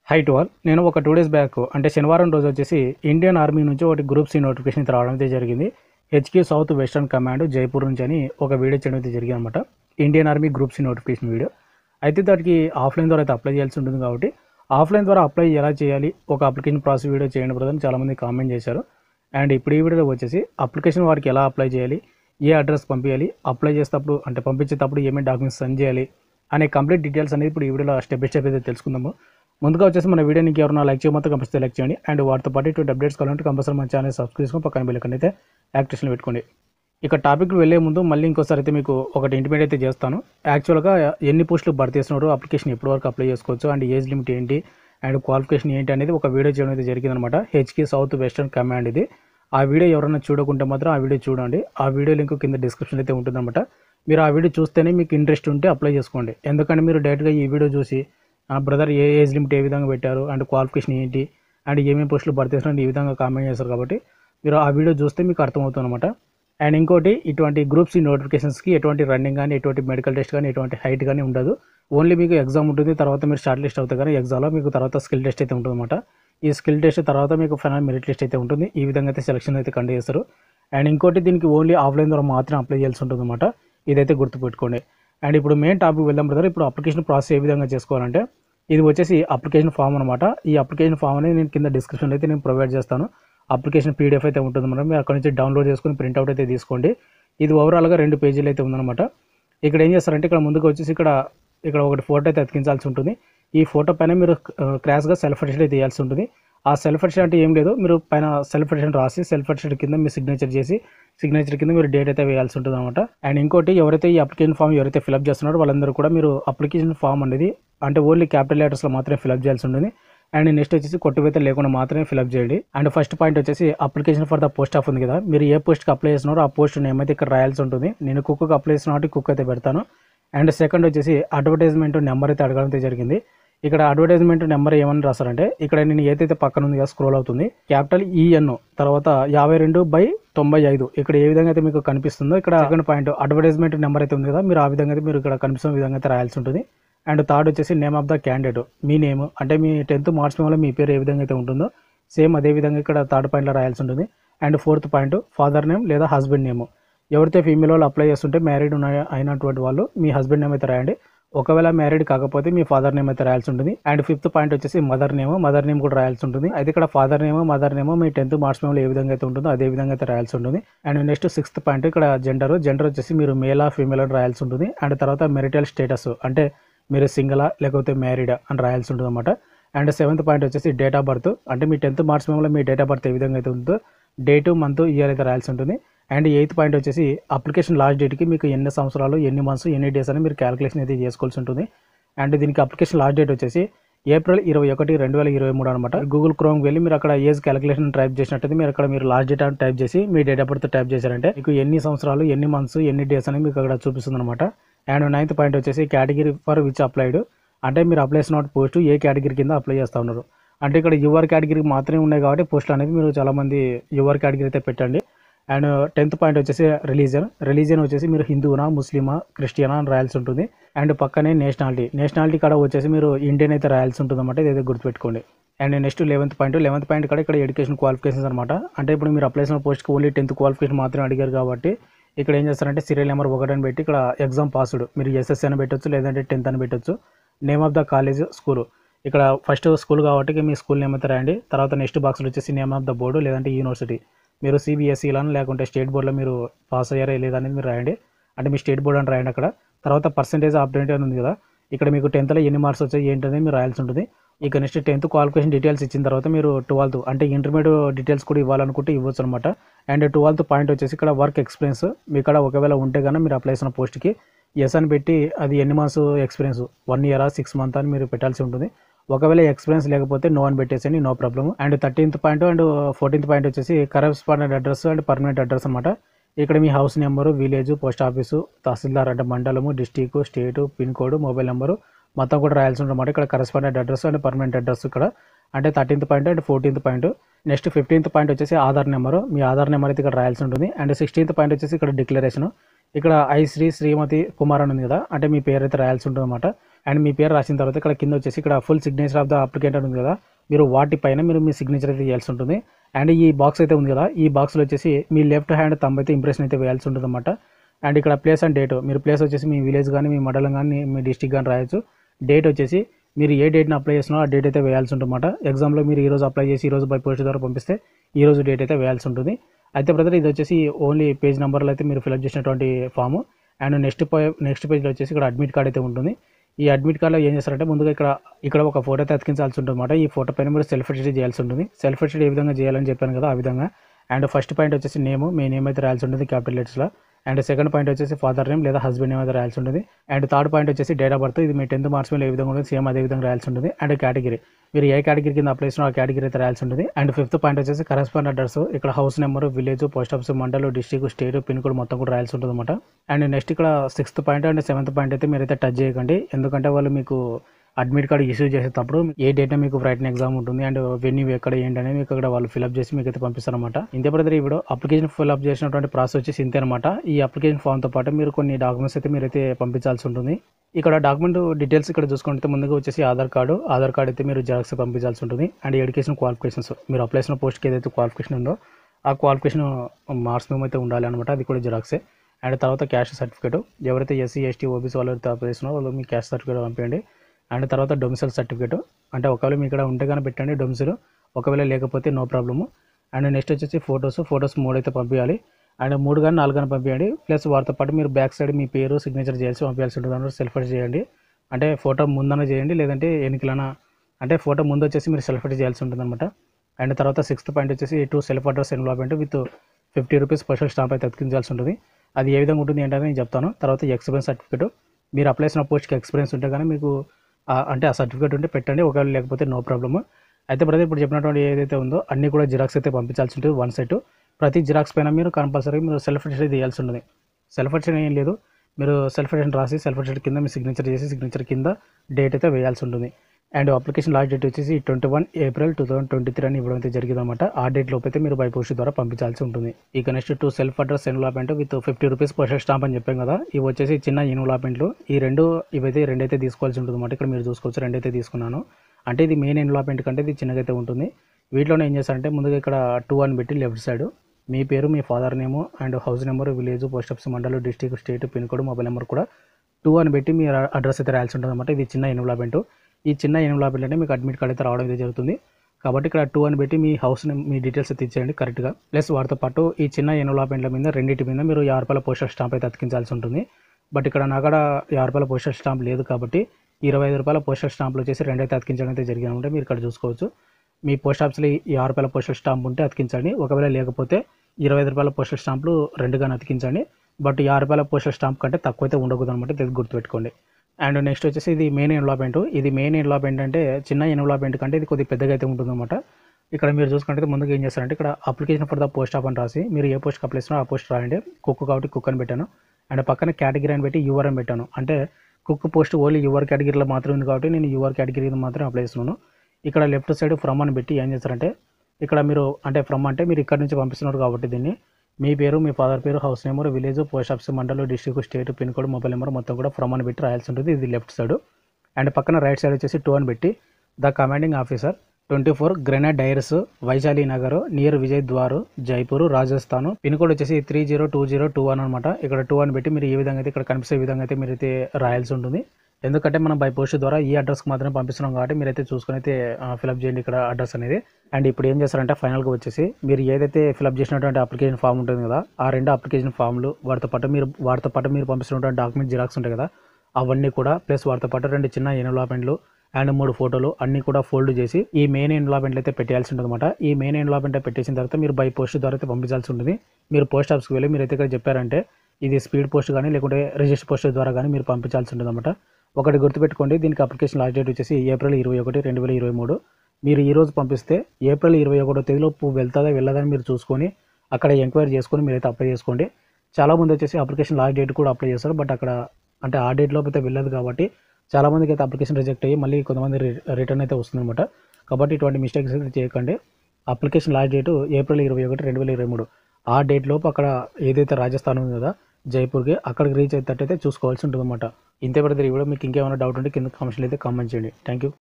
high to all నేను ఒక two days back అంటే శనివారం రోజు వచ్చేసి ఇండియన్ ఆర్మీ నుంచి ఒకటి గ్రూప్ సి నోటిఫికేషన్ అయితే రావడం అయితే జరిగింది HQ south western command Jaipur నుంచి అని ఒక వీడియో చేయడం అయితే జరిగింది అనమాట Indian army group C notification video అయితే దానికి ఆఫ్లైన్ ద్వారా అయితే అప్లై చేయాల్సి ఉంటుంది కాబట్టి ఆఫ్లైన్ ద్వారా అప్లై ఎలా చేయాలి ఒక అప్లికేషన్ ప్రాసెస్ వీడియో చేయండి బ్రదర్ అని చాలామంది కామెంట్ చేశారు అండ్ ఇప్పుడు ఈ వీడియోలో వచ్చేసి అప్లికేషన్ వారికి ఎలా అప్లై చేయాలి ఏ అడ్రస్ పంపించాలి అప్లై చేసేటప్పుడు అంటే పంపించేటప్పుడు ఏమేమి డాక్యుమెంట్స్ సెండ్ చేయాలి అనే కంప్లీట్ డీటెయిల్స్ అనేది ఇప్పుడు ఈ వీడియోలో స్టెప్ బై స్టెప్ అయితే తెలుసుకుందాము ముందుగా వచ్చేసి మన వీడియోని ఎవరైనా లైక్ చేయమంతా కంపల్సరీ లైక్ చేయండి అండ్ వాటితో పాటు ఇటువంటి అప్డేట్స్ కావాలంటే కంపల్సరీ మన ఛానల్ సబ్స్క్రైబ్ చేసుకొని పక్కన బెల్ అయితే యాక్టివేషన్ పెట్టుకోండి ఇక టాపిక్ వెళ్ళే ముందు మళ్ళీ ఇంకోసారి అయితే మీకు ఒకటి ఇంటిమేట్ అయితే చేస్తాను యాక్చువల్గా ఎన్ని పోస్టులు భర్తీ చేస్తున్నారు అప్లికేషన్ ఎప్పటి వరకు అప్లై చేసుకోవచ్చు అండ్ ఏజ్ లిమిట్ ఏంటి అండ్ క్వాలిఫికేషన్ ఏంటి అనేది ఒక వీడియో చేయడం అయితే జరిగిందనమాట హెచ్కి సౌత్ వెస్టర్న్ కమాండ్ ఇది ఆ వీడియో ఎవరైనా చూడకుంటే మాత్రం ఆ వీడియో చూడండి ఆ వీడియో లింక్ కింద డిస్క్రిప్షన్ అయితే ఉంటుందన్నమాట మీరు ఆ వీడియో చూస్తేనే మీకు ఇంట్రెస్ట్ ఉంటే అప్లై చేసుకోండి ఎందుకంటే మీరు డైరెక్ట్గా ఈ వీడియో చూసి బ్రదర్ ఏ ఏజ్ లిమిట్ ఏ విధంగా పెట్టారు అండ్ క్వాలిఫికేషన్ ఏంటి అండ్ ఏమేమి పోస్టులు భర్తీ చేస్తున్నారు ఈ విధంగా కామెంట్ చేస్తారు కాబట్టి మీరు ఆ వీడియో చూస్తే మీకు అర్థమవుతుంది అనమాట అండ్ ఇంకోటి ఇటువంటి గ్రూప్ సి నోటిఫికేషన్స్కి ఎటువంటి రన్నింగ్ కానీ ఎటువంటి మెడికల్ టెస్ట్ కానీ ఎటువంటి హైట్ కానీ ఉండదు ఓన్లీ మీకు ఎగ్జామ్ ఉంటుంది తర్వాత మీరు షార్ట్ లిస్ట్ అవుతాయి కానీ ఎగ్జామ్లో మీకు తర్వాత స్కిల్ టెస్ట్ అయితే ఉంటుందన్నమాట ఈ స్కిల్ టెస్ట్ తర్వాత మీకు ఫైనల్ మెరిట్ లిస్ట్ అయితే ఉంటుంది ఈ విధంగా అయితే సెలక్షన్ అయితే కండక్ట్ చేస్తారు అండ్ ఇంకోటి దీనికి ఓన్లీ ఆఫ్లైన్ ద్వారా మాత్రం అప్లై చేయాల్సి ఉంటుంది అనమాట ఇదైతే గుర్తుపెట్టుకోండి అండ్ ఇప్పుడు మెయిన్ టాపిక్ వెళ్దాం బ్రదర్ ఇప్పుడు అప్లికేషన్ ప్రాసెస్ ఏ విధంగా చేసుకోవాలంటే ఇది వచ్చేసి అప్లికేషన్ ఫామ్ అనమాట ఈ అప్లికేషన్ ఫామ్ అనేది నేను కింద డిస్క్రిప్షన్ అయితే నేను ప్రొవైడ్ చేస్తాను అప్లికేషన్ పీడిఎఫ్ అయితే ఉంటుంది మనం మీరు అక్కడ నుంచి డౌన్లోడ్ చేసుకుని ప్రింట్అవుట్ అయితే తీసుకోండి ఇది ఓవరాల్గా రెండు పేజీలు అయితే ఉందన్నమాట ఇక్కడ ఏం చేస్తారంటే ఇక్కడ ముందుకు వచ్చేసి ఇక్కడ ఇక్కడ ఒకటి ఫోటో అయితే అతికించాల్సి ఉంటుంది ఈ ఫోటో పైన మీరు క్రాష్గా సెల్ఫ్ అటెస్ట్ అయితే చేయాల్సి ఉంటుంది ఆ సెల్ఫ్ అటెస్ట్ అంటే ఏం లేదు మీరు పైన సెల్ఫ్ అటెస్ట్ రాసి సెల్ఫ్ అటెస్ట్ కింద మీ సిగ్నేచర్ చేసి సిగ్నేచర్ కింద మీరు డేట్ అయితే వేయాల్సి ఉంటుంది అనమాట అండ్ ఇంకోటి ఎవరైతే ఈ అప్లికేషన్ ఫామ్ ఎవరైతే ఫిలప్ చేస్తున్నారో వాళ్ళందరూ కూడా మీరు అప్లికేషన్ ఫామ్ అనేది అంటే ఓన్లీ క్యాపిటల్ లెటర్స్లో మాత్రమే ఫిలప్ చేయాల్సి ఉంటుంది అండ్ నెక్స్ట్ వచ్చేసి కొట్టువేత లేకుండా మాత్రమే ఫిలప్ చేయండి అండ్ ఫస్ట్ పాయింట్ వచ్చేసి application for the post of ఉంది కదా మీరు ఏ పోస్ట్కి అప్లై చేస్తున్నారో ఆ పోస్ట్ నేమ్ అయితే ఇక్కడ రాయాల్సి ఉంటుంది నేను కుక్కి అప్లై చేసిన కాబట్టి కుక్ అయితే పెడతాను అండ్ సెకండ్ వచ్చేసి అడ్వర్టైజ్మెంట్ నెంబర్ అయితే అడగడం అయితే జరిగింది ఇక్కడ అడ్వర్టైజ్మెంట్ నెంబర్ ఏమని రాస్తారంటే ఇక్కడ నేను ఏదైతే పక్కన ఉంది కదా స్క్రోల్ అవుతుంది క్యాపిటల్ ఈఎన్ తర్వాత యాభై రెండు బై తొంభై ఐదు ఇక్కడ ఏ విధంగా అయితే మీకు కనిపిస్తుందో ఇక్కడ సెకండ్ పాయింట్ అడ్వర్టైజ్మెంట్ నెంబర్ అయితే ఉంది కదా మీరు ఆ విధంగా అయితే మీరు ఇక్కడ కనిపిస్తున్న విధంగా అయితే రాయాల్సి ఉంటుంది అండ్ థర్డ్ వచ్చేసి నేమ్ ఆఫ్ ద క్యాండిడేట్ మీ నేమ్ అంటే మీ టెన్త్ మార్క్స్ వల్ల మీ పేరు ఏ విధంగా అయితే ఉంటుందో సేమ్ అదే విధంగా ఇక్కడ థర్డ్ పాయింట్లో రాయాల్సి ఉంటుంది and fourth point father name లేదా హస్బెండ్ నేమ్ ఎవరైతే ఫీమేల్ వాళ్ళు అప్లై చేస్తుంటే మ్యారీడ్ ఉన్న అయినటువంటి వాళ్ళు మీ హస్బెండ్ నేమ్ అయితే రాయండి ఒకవేళ మ్యారీడ్ కాకపోతే మీ ఫాదర్ నేమ్ అయితే రాయాల్సి ఉంటుంది అండ్ ఫిఫ్త్ పాయింట్ వచ్చేసి మదర్ నేమ్ మదర్ నేమ్ కూడా రాయాల్సి ఉంటుంది అయితే ఇక్కడ ఫాదర్ నేమ్ మదర్ నేమ్ మీ టెన్త్ మార్క్స్ మేమో ఏ విధంగా అయితే ఉంటుందో అదే విధంగా అయితే రాయాల్సి ఉంటుంది అండ్ నెక్స్ట్ సిక్స్త్ పాయింట్ ఇక్కడ జెండర్ జెండర్ వచ్చేసి మీరు మేలా ఫీమేల్ అని రాయాల్సి ఉంటుంది అండ్ తర్వాత మెరిటల్ స్టేటస్ అంటే మీరు సింగిలా లేకపోతే మ్యారీడా అని రాయాల్సి ఉంటుంది అనమాట అండ్ సెవెంత్ పాయింట్ వచ్చేసి డేట్ ఆఫ్ బర్త్ అంటే మీ టెన్త్ మార్క్స్ మేమో మీ డేట్ ఆఫ్ బర్త్ ఏ విధంగా అయితే ఉంటుందో డేటు మంత్ ఇయర్ అయితే రాయాల్సి ఉంటుంది అండ్ ఎయిత్ పాయింట్ వచ్చేసి అప్లికేషన్ లాస్ట్ డేట్కి మీకు ఎన్ని సంవత్సరాలు ఎన్ని మంత్స్ ఎన్ని డేస్ అని మీరు క్యాలిక్యులేషన్ అయితే చేసుకోవాల్సి ఉంటుంది అండ్ దీనికి అప్లికేషన్ లాస్ట్ డేట్ వచ్చేసి ఏప్రిల్ ఇరవై ఒకటి రెండు వేల ఇరవై మూడు అనమాట గూగుల్ క్రోమ్ వెళ్ళి మీరు అక్కడ ఏజ్ క్యాలిక్యులేషన్ టైప్ చేసినట్టయితే మీరు అక్కడ మీరు లాస్ట్ డేట్ అని టైప్ చేసి మీ డేట్ ఆఫ్ బర్త్ టైప్ చేశారంటే మీకు ఎన్ని సంవత్సరాలు ఎన్ని మంత్స్ ఎన్ని డేస్ అని మీకు అక్కడ చూపిస్తుంది అనమాట అండ్ నైన్త్ పాయింట్ వచ్చేసి కేటగిరీ ఫర్ విచ్ అప్లైడ్ అంటే మీరు అప్లై చేసిన పోస్ట్ ఏ కేటగిరీ కింద అప్లై చేస్తూ ఉన్నారు అంటే ఇక్కడ యువర్ కేటగిరీకి మాత్రమే ఉన్నాయి కాబట్టి పోస్టులు అనేది మీరు చాలామంది యువర్ కేటగిరీ అయితే పెట్టండి అండ్ టెన్త్ పాయింట్ వచ్చేసి రిలీజియన్ రిలీజియన్ వచ్చేసి మీరు హిందువునా ముస్లిమా క్రిస్టియనా అని రాయాల్సి ఉంటుంది అండ్ పక్కనే నేషనాలిటీ నేషనాలిటీ కాడ వచ్చేసి మీరు ఇండియన్ అయితే రాయాల్సి ఉంటుంది అనమాట ఇదైతే గుర్తుపెట్టుకోండి and next eleventh point eleventh point కూడా ఇక్కడ ఎడ్యుకేషన్ క్వాలిఫికేషన్స్ అనమాట అంటే ఇప్పుడు మీరు అప్లై చేసిన పోస్ట్కి ఓన్లీ టెన్త్ క్వాలిఫికేషన్ మాత్రమే అడిగారు కాబట్టి ఇక్కడ ఏం చేస్తారంటే సీరియల్ నెంబర్ ఒకటి అని పెట్టి ఇక్కడ ఎగ్జామ్ పాస్డ్ మీరు ఎస్ఎస్సీ అని పెట్టొచ్చు లేదంటే టెన్త్ అని పెట్టొచ్చు name of the college school ఇక్కడ ఫస్ట్ స్కూల్ కాబట్టి మీ స్కూల్ నేమ్ అయితే రాయండి తర్వాత నెక్స్ట్ బాక్స్లో వచ్చేసి నేమ్ ఆఫ్ ద బోర్డు లేదంటే యూనివర్సిటీ మీరు సిబిఎస్ఈలను లేకుంటే స్టేట్ బోర్డులో మీరు పాస్ అయ్యారా లేదనేది మీరు రాయండి అంటే మీ స్టేట్ బోర్డు అని రాయండి అక్కడ తర్వాత పర్సెంటేజ్ అప్డేట్ అని ఉంది కదా ఇక్కడ మీకు టెన్త్లో ఎన్ని మార్క్స్ వచ్చాయి ఏంటనేది మీరు రాయాల్సి ఉంటుంది ఇక నెక్స్ట్ టెన్త్ క్వాలిఫికేషన్ డీటెయిల్స్ ఇచ్చిన తర్వాత మీరు ట్వెల్త్ అంటే ఇంటర్మీడియట్ డీటెయిల్స్ కూడా ఇవ్వాలనుకుంటే ఇవ్వచ్చు అనమాట అండ్ ట్వెల్త్ పాయింట్ వచ్చేసి ఇక్కడ వర్క్ ఎక్స్పీరియన్స్ మీ ఇక్కడ ఒకవేళ ఉంటే కన్నా మీరు అప్లై చేసిన పోస్ట్కి ఎస్ అని పెట్టి అది ఎన్ని మంత్స్ ఎక్స్పీరియన్స్ వన్ ఇయరా సిక్స్ మంత్ అని మీరు పెట్టాల్సి ఉంటుంది ఒకవేళ ఎక్స్పీరియన్స్ లేకపోతే నో అని పెట్టేసండి no problem and thirteenth point and fourteenth point వచ్చేసి correspondent address and permanent address అనమాట ఇక్కడ మీ house number village post office tahsildar అంటే మండలము district state pin code mobile number మొత్తం కూడా రాయాల్సి ఉంటుంది ఇక్కడ correspondent address and permanent address ఇక్కడ అంటే thirteenth point and fourteenth point next fifteenth point వచ్చేసి ఆధార్ నెంబరు మీ ఆధార్ నెంబర్ అయితే ఇక్కడ రాయాల్సి ఉంటుంది అండ్ సిక్స్టీన్త్ పాయింట్ వచ్చేసి ఇక్కడ డిక్లరేషన్ ఇక్కడ ఐ శ్రీ శ్రీమతి కుమార్ అని ఉంది కదా అంటే మీ పేరు అయితే రాయాల్సి ఉంటుంది అనమాట అండ్ మీ పేరు రాసిన తర్వాత ఇక్కడ కింద వచ్చేసి ఇక్కడ full signature of the applicant అని ఉంది కదా మీరు వాటిపైన మీరు మీ సిగ్నేచర్ అయితే చేయాల్సి ఉంటుంది అండ్ ఈ బాక్స్ అయితే ఉంది కదా ఈ బాక్స్లో వచ్చేసి మీ లెఫ్ట్ హ్యాండ్ తమ్ అయితే ఇంప్రెషన్ అయితే వేయాల్సి ఉంటుంది అనమాట అండ్ ఇక్కడ ప్లేస్ అండ్ డేట్ మీరు ప్లేస్ వచ్చేసి మీ విలేజ్ కానీ మీ మండలం కానీ మీ డిస్టిక్ కానీ రాయొచ్చు డేట్ వచ్చేసి మీరు ఏ డేట్ని అప్లై చేసినా ఆ డేట్ అయితే వేయాల్సి ఉంటుందన్నమాట ఎగ్జామ్లో మీరు ఈ రోజు అప్లై చేసి ఈ రోజు బై పోస్ట్ ద్వారా పంపిస్తే ఈ రోజు డేట్ అయితే వేయాల్సి ఉంటుంది అయితే బ్రదర్ ఇది వచ్చేసి ఓన్లీ పేజ్ నెంబర్లో అయితే మీరు ఫిల్అప్ చేసినటువంటి ఫామ్ అండ్ నెక్స్ట్ నెక్స్ట్ పేజ్లో వచ్చేసి ఇక్కడ అడ్మిట్ కార్డ్ అయితే ఉంటుంది ఈ అడ్మిట్ కార్డ్లో ఏం చేస్తారంటే ముందుగా ఇక్కడ ఇక్కడ ఒక ఫోటో అయితే అతికించాల్సి ఉంటుంది అనమాట ఈ ఫోటో పైన మీరు సెల్ఫ్ ఎడిట్ చేయాల్సి ఉంటుంది సెల్ఫ్ ఎడిట్ ఏ విధంగా చేయాలని చెప్పాను కదా ఆ విధంగా అండ్ ఫస్ట్ పాయింట్ వచ్చేసి నేమ్ మీ నేమ్ అయితే రాయాల్సి ఉంటుంది క్యాపిటల్ లెటర్స్లో అండ్ సెకండ్ పాయింట్ వచ్చేసి ఫాదర్ నేమ్ లేదా హస్బెండ్ నేమ్ అయితే రాయాల్సి ఉంటుంది అండ్ థర్డ్ పాయింట్ వచ్చేసి డేట్ ఆఫ్ బర్త్ ఇది మీ టెన్త్ మార్క్స్ మీద ఏ విధంగా ఉంటుంది సేమ్ అదే విధంగా రాయాల్సి ఉంటుంది అండ్ కేటగిరీ మీరు ఏ కేటగిరీ కింద అప్లై చేసినా ఆ కేటగిరీ అయితే రాయాల్సి ఉంటుంది అండ్ ఫిఫ్త్ పాయింట్ వచ్చేసి కరెస్పాండ్ అడ్రస్ ఇక్కడ house number village post office mandal district state pin code మొత్తం కూడా రాయాల్సి ఉంటుంది అనమాట అండ్ నెక్స్ట్ ఇక్కడ sixth point and seventh point అయితే మీరైతే టచ్ చేయకండి ఎందుకంటే వాళ్ళు మీకు అడ్మిట్ కార్డు ఇష్యూ చేసేటప్పుడు ఏ డేట్ మీకు రైటింగ్ ఎగ్జామ్ ఉంటుంది అండ్ వెన్యూ ఎక్కడ ఏంటి అనేది మీకు అక్కడ వాళ్ళు ఫిల్అప్ చేసి మీకు అయితే పంపిస్తారన్నమాట ఇంతే బ్రదర్ ఇప్పుడు అప్లికేషన్ ఫిల్అప్ చేసినటువంటి ప్రాసెస్ వచ్చేసి ఇంతే అనమాట ఈ అప్లికేషన్ ఫామ్తో పాటు మీరు కొన్ని డాక్యుమెంట్స్ అయితే మీరైతే పంపించాల్సి ఉంటుంది ఇక్కడ డాక్యుమెంట్ డీటెయిల్స్ ఇక్కడ చూసుకుంటే ముందుగా వచ్చేసి ఆధార్ కార్డు ఆధార్ కార్డు అయితే మీరు జెరాక్స్ పంపించాల్సి ఉంటుంది అండ్ ఎడ్యుకేషన్ క్వాలిఫికేషన్స్ మీరు అప్లై చేసిన పోస్ట్కి ఏదైతే క్వాలిఫికేషన్ ఉందో ఆ క్వాలిఫికేషన్ మార్క్స్ మేము అయితే ఉండాలి అనమాట అది కూడా జిరాక్సే అండ్ తర్వాత క్యాష్ సర్టిఫికేట్ ఎవరైతే ఎస్సీ ఎస్టీ ఓబీసీ వాళ్ళు అయితే అప్లై చేస్తున్నారో వాళ్ళు మీ క్యాష్ సర్టిఫికేట్ పంపించండి అండ్ తర్వాత డొమిసైల్ సర్టిఫికేట్ అంటే ఒకవేళ మీ ఇక్కడ ఉంటే కానీ పెట్టండి డొమిసైల్ ఒకవేళ లేకపోతే నో ప్రాబ్లము అండ్ నెక్స్ట్ వచ్చేసి ఫొటోస్ ఫొటోస్ మూడు అయితే పంపించాలి అండ్ మూడు కానీ నాలుగు కానీ పంపించండి ప్లస్ వాటితో పాటు మీరు బ్యాక్ సైడ్ మీ పేరు సిగ్నేచర్ చేయాల్సి పంపించాల్సి ఉంటుంది అన్నమాట సెల్ఫ్ ఎడిట్ చేయండి అంటే ఫోటో ముందన చేయండి లేదంటే ఎన్నికలనా అంటే ఫోటో ముందు వచ్చేసి మీరు సెల్ఫ్ ఎడిట్ చేయాల్సి ఉంటుంది అనమాట అండ్ తర్వాత సిక్స్త్ పాయింట్ వచ్చేసి two self address envelopment with fifty rupees special stamp అయితే అతికించాల్సి ఉంటుంది అది ఏ విధంగా ఉంటుంది ఏంటంటే నేను చెప్తాను తర్వాత ఎక్స్పీరియన్స్ సర్టిఫికేట్ మీరు అప్లై చేసిన పోస్ట్కి ఎక్స్పీరియన్స్ ఉంటే కానీ మీకు ఆ- అంటే ఆ సర్టిఫికేట్ ఉంటే పెట్టండి ఒకవేళ లేకపోతే నో ప్రాబ్లమ్ అయితే బ్రదర్ ఇప్పుడు చెప్పినటువంటి ఏదైతే ఉందో అన్నీ కూడా జిరాక్స్ అయితే పంపించాల్సి ఉంటుంది వన్ సెట్ ప్రతి జిరాక్స్ పైన మీరు కంపల్సరీ మీరు సెల్ఫ్ ఎడిషన్ చేయాల్సి ఉంటుంది సెల్ఫ్ ఎడిషన్ ఏం లేదు మీరు సెల్ఫ్ ఎడిషన్ రాసి సెల్ఫ్ ఎడిషన్ కింద మీ సిగ్నేచర్ చేసి సిగ్నేచర్ కింద డేట్ అయితే వేయాల్సి ఉంటుంది అండ్ అప్లికేషన్ లాస్ట్ డేట్ వచ్చేసి twenty one April two thousand twenty three అని ఇవ్వడం అయితే జరిగింది అనమాట ఆ డేట్ లోపు అయితే మీరు బై పోస్ట్ ద్వారా పంపించాల్సి ఉంటుంది ఇక next two self address envelopment with fifty rupees postal stamp అని చెప్పాం కదా ఇవి వచ్చేసి చిన్న ఎన్వలాప్మెంట్లు ఈ రెండు ఇవైతే రెండైతే తీసుకోవాల్సి ఉంటుంది అనమాట ఇక్కడ మీరు చూసుకోవచ్చు రెండైతే తీసుకున్నాను అంటే ఇది మెయిన్ ఎన్వలాప్మెంట్ కంటే ఇది చిన్నగా అయితే ఉంటుంది వీటిలోనే ఏం చేస్తారంటే ముందుగా ఇక్కడ టూ అని పెట్టి లెఫ్ట్ సైడ్ మీ పేరు మీ father name and house number village post office mandal district state pin code mobile number కూడా టూ అని పెట్టి మీ అడ్రస్ అయితే రాయాల్సి ఉంటుంది అనమాట ఇది చిన్న ఎన్వలాప్మెంట్ ఈ చిన్న ఎన్వలాప్మెంట్ అంటే మీకు అడ్మిట్ కార్డ్ అయితే రావడం అయితే జరుగుతుంది కాబట్టి ఇక్కడ టూ అని పెట్టి మీ హౌస్ మీ డీటెయిల్స్ అయితే ఇచ్చేయండి కరెక్ట్గా ప్లస్ వాటితో పాటు ఈ చిన్న ఎన్వలాప్మెంట్ల మీద రెండింటి మీద మీరు యాభై రూపాయల పోస్టల్ స్టాంప్ అయితే అతికించాల్సి ఉంటుంది బట్ ఇక్కడ నా కాడ యాభై రూపాయల పోస్టల్ స్టాంప్ లేదు కాబట్టి ఇరవై ఐదు రూపాయల పోస్టల్ స్టాంపులు వచ్చేసి రెండైతే అతికించడం అయితే జరిగింది అనమాట మీరు ఇక్కడ చూసుకోవచ్చు మీ పోస్ట్ ఆఫీస్లో ఈ ఆరు రూపాయల పోస్టల్ స్టాంప్ ఉంటే అతికించండి ఒకవేళ లేకపోతే ఇరవై ఐదు రూపాయల పోస్టల్ స్టాంపులు రెండుగానే అతికించండి బట్ ఈ ఆరు రూపాయల పోస్టల్ స్టాంప్ కంటే తక్కువ అయితే ఉండకూడదు అనమాట ఇది గుర్తుపెట్టుకోండి అండ్ నెక్స్ట్ వచ్చేసి ఇది మెయిన్ ఎన్వలాప్మెంట్ ఇది మెయిన్ ఎన్వలాప్మెంట్ అంటే చిన్న ఎన్వలాప్మెంట్ కంటే ఇది కొద్దిగా పెద్దగా అయితే ఉంటుందన్నమాట ఇక్కడ మీరు చూసుకుంటే ముందుగా ఏం చేస్తారంటే ఇక్కడ application for the post of అని రాసి మీరు ఏ పోస్ట్కి అప్లై చేసినా ఆ పోస్ట్ రాయండి కుక్ కాబట్టి కుక్ అని పెట్టాను అండ్ పక్కన కేటగిరీ అని పెట్టి యువర్ అని పెట్టాను అంటే కుక్ పోస్ట్ ఓన్లీ యువర్ కేటగిరీలో మాత్రమే ఉంది కాబట్టి నేను యువర్ కేటగిరీ మాత్రమే అప్లై చేస్తున్నాను ఇక్కడ లెఫ్ట్ సైడ్ ఫ్రమ్ అని పెట్టి ఏం చేస్తారంటే ఇక్కడ మీరు అంటే ఫ్రమ్ అంటే మీరు ఇక్కడ నుంచి పంపిస్తున్నారు కాబట్టి దీన్ని మీ పేరు మీ ఫాదర్ పేరు house number village post office మండలం district state pin code mobile number మొత్తం కూడా ఫ్రమ్ అని పెట్టి రాయాల్సి ఉంటుంది ఇది లెఫ్ట్ సైడ్ అండ్ పక్కన రైట్ సైడ్ వచ్చేసి టూ అని పెట్టి the commanding officer twenty four grenadiers Vaishali Nagar near Vijay Dwar Jaipur Rajasthan pin code వచ్చేసి three zero two zero two one అనమాట ఇక్కడ టూ అని పెట్టి మీరు ఏ విధంగా అయితే ఇక్కడ కనిపిస్తే విధంగా అయితే మీరైతే రాయాల్సి ఉంటుంది ఎందుకంటే మనం బై పోస్ట్ ద్వారా ఈ అడ్రస్కి మాత్రమే పంపిస్తున్నాం కాబట్టి మీరైతే చూసుకుని అయితే ఫిలప్ చేయండి ఇక్కడ అడ్రస్ అనేది అండ్ ఇప్పుడు ఏం చేస్తారంటే ఫైనల్గా వచ్చేసి మీరు ఏదైతే ఫిలప్ చేసినటువంటి అప్లికేషన్ ఫామ్ ఉంటుంది కదా ఆ రెండు అప్లికేషన్ ఫామ్లు వాటితో పాటు మీరు వాటితో పాటు మీరు పంపిస్తున్నటువంటి డాక్యుమెంట్ జిరాక్స్ ఉంటాయి కదా అవన్నీ కూడా ప్లస్ వాటితో పాటు రెండు చిన్న ఎన్వలాప్మెంట్లు అండ్ మూడు ఫోటోలు అన్నీ కూడా ఫోల్డ్ చేసి ఈ మెయిన్ ఎన్వలాప్మెంట్లు అయితే పెట్టాల్సి ఉంటుంది అనమాట ఈ మెయిన్ ఎన్వలాప్మెంట్ పెట్టేసిన తర్వాత మీరు బై పోస్ట్ ద్వారా అయితే పంపించాల్సి ఉంటుంది మీరు పోస్ట్ ఆఫీస్కి వెళ్ళి మీరు అయితే ఇక్కడ చెప్పారంటే ఇది స్పీడ్ పోస్ట్ కానీ లేకుంటే రిజిస్టర్ పోస్ట్ ద్వారా కానీ మీరు పంపించాల్సి ఉంటుంది అనమాట ఒకటి గుర్తుపెట్టుకోండి దీనికి అప్లికేషన్ లాస్ట్ డేట్ వచ్చేసి ఏప్రిల్ ఇరవై ఒకటి రెండు వేల ఇరవై మూడు మీరు ఈ రోజు పంపిస్తే ఏప్రిల్ ఇరవై ఒకటో తేదీలోపు వెళ్తుందా వెళ్ళదని మీరు చూసుకొని అక్కడ ఎంక్వైరీ చేసుకొని మీరైతే అప్లై చేసుకోండి చాలా మంది వచ్చేసి అప్లికేషన్ లాస్ట్ డేట్ కూడా అప్లై చేస్తారు బట్ అక్కడ అంటే ఆ డేట్ లోపు అయితే వెళ్ళదు కాబట్టి చాలా మందికి అయితే అప్లికేషన్ రిజెక్ట్ అయ్యి మళ్ళీ కొంతమంది రిటర్న్ అయితే వస్తుందన్నమాట కాబట్టి ఇటువంటి మిస్టేక్స్ అయితే చేయకండి అప్లికేషన్ లాస్ట్ డేట్ ఏప్రిల్ ఇరవై ఒకటి రెండు వేల ఇరవై మూడు ఆ డేట్ లోపు అక్కడ ఏదైతే రాజస్థాన్ ఉంది కదా జైపూర్కి అక్కడికి రీచ్ అయ్యేటట్టయితే చూసుకోవాల్సి ఉంటుంది అనమాట ఇంతే బ్రదర్ ఈ వీడియో మీకు ఇంకేమైనా డౌట్ ఉంటే కింద కామెంట్స్లో అయితే కామెంట్ చేయండి థ్యాంక్ యూ